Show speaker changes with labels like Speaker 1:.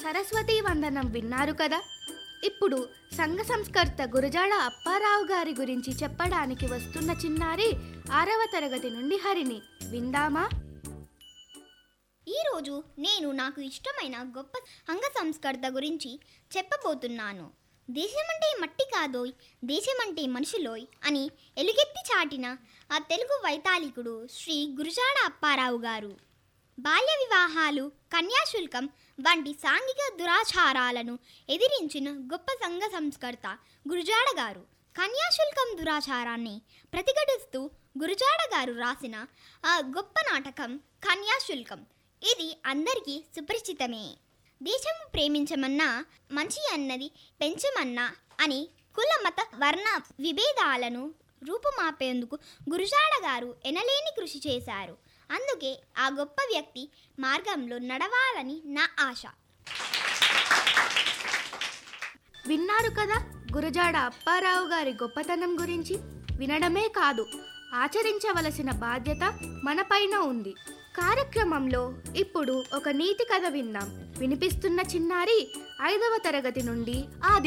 Speaker 1: సరస్వతీ వందనం విన్నారు కదా ఇప్పుడు సంఘ సంస్కర్త గురజాడ అప్పారావు గారి గురించి చెప్పడానికి వస్తున్న చిన్నారి ఆరవ తరగతి నుండి హరిని విందామా
Speaker 2: ఈరోజు నేను నాకు ఇష్టమైన గొప్ప అంగ సంస్కర్త గురించి చెప్పబోతున్నాను దేశమంటే మట్టి కాదోయ్ దేశమంటే మనుషులోయ్ అని ఎలుగెత్తి చాటిన ఆ తెలుగు వైతాళికుడు శ్రీ గురుజాడ అప్పారావు గారు బాల్య వివాహాలు కన్యాశుల్కం వంటి సాంఘిక దురాచారాలను ఎదిరించిన గొప్ప సంఘ సంస్కర్త గురుజాడ గారు కన్యాశుల్కం దురాచారాన్ని ప్రతిఘటిస్తూ గురుజాడ గారు రాసిన ఆ గొప్ప నాటకం కన్యాశుల్కం ఇది అందరికీ సుపరిచితమే దేశము ప్రేమించమన్నా మంచి అన్నది పెంచమన్నా అని కుల మత వర్ణ విభేదాలను రూపుమాపేందుకు గురుజాడ గారు ఎనలేని కృషి చేశారు అందుకే ఆ గొప్ప వ్యక్తి మార్గంలో నడవాలని నా ఆశ
Speaker 1: విన్నారు కదా గురజాడ అప్పారావు గారి గొప్పతనం గురించి వినడమే కాదు ఆచరించవలసిన బాధ్యత మనపైన ఉంది కార్యక్రమంలో ఇప్పుడు ఒక నీతి కథ విందాం వినిపిస్తున్న చిన్నారి ఐదవ తరగతి నుండి ఆది